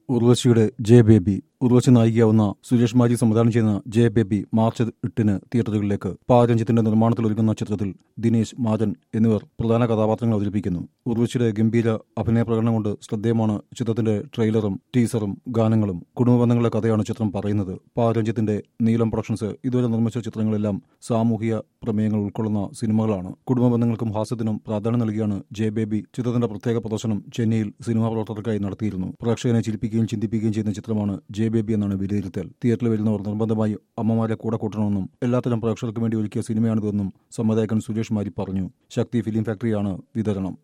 ഉർവശിയുടെ J baby Urvashi നായികയാവുന്ന സുരേഷ് മാജി സംവിധാനം ചെയ്യുന്ന ജെ ബേബി മാർച്ച് എട്ടിന് തിയേറ്ററുകളിലേക്ക് പാരഞ്ജിത്തിന്റെ നിർമ്മാണത്തിൽ ഒരുങ്ങുന്ന ചിത്രത്തിൽ ദിനേശ് മാജൻ എന്നിവർ പ്രധാന കഥാപാത്രങ്ങൾ അവതരിപ്പിക്കുന്നു ഉർവശിയുടെ ഗംഭീര അഭിനയ പ്രകടനം കൊണ്ട് ശ്രദ്ധേയമാണ് ചിത്രത്തിന്റെ ട്രെയിലറും ടീസറും ഗാനങ്ങളും കുടുംബ ബന്ധങ്ങളുടെ കഥയാണ് ചിത്രം പറയുന്നത് പാരഞ്ജിത്തിന്റെ നീലം പ്രൊഡക്ഷൻസ് ഇതുവരെ നിർമ്മിച്ച ചിത്രങ്ങളെല്ലാം സാമൂഹിക പ്രമേയങ്ങൾ ഉൾക്കൊള്ളുന്ന സിനിമകളാണ് കുടുംബ ബന്ധങ്ങൾക്കും ഹാസ്യത്തിനും പ്രാധാന്യം നൽകിയാണ് ജെ ബേബി ചിത്രത്തിന്റെ പ്രത്യേക പ്രദർശനം ചെന്നൈയിൽ സിനിമാ പ്രവർത്തകർക്കായി നടത്തിയിരുന്നു പ്രേക്ഷകനെ ചിരിപ്പിക്കുകയും ചിന്തിപ്പിക്കുകയും ചെയ്യുന്ന ചിത്രമാണ് ജെ ബേബി എന്നാണ് വിലയിരുത്തൽ തിയേറ്ററിൽ വരുന്നവർ നിർബന്ധമായി അമ്മമാരെ കൂടെ കൂട്ടണമെന്നും എല്ലാത്തരം പ്രേക്ഷകർക്കും വേണ്ടി ഒരുക്കിയ സിനിമയാണിതെന്നും സംവിധായകൻ സുരേഷ് മാരി പറഞ്ഞു ശക്തി ഫിലിം ഫാക്ടറിയാണ് വിതരണം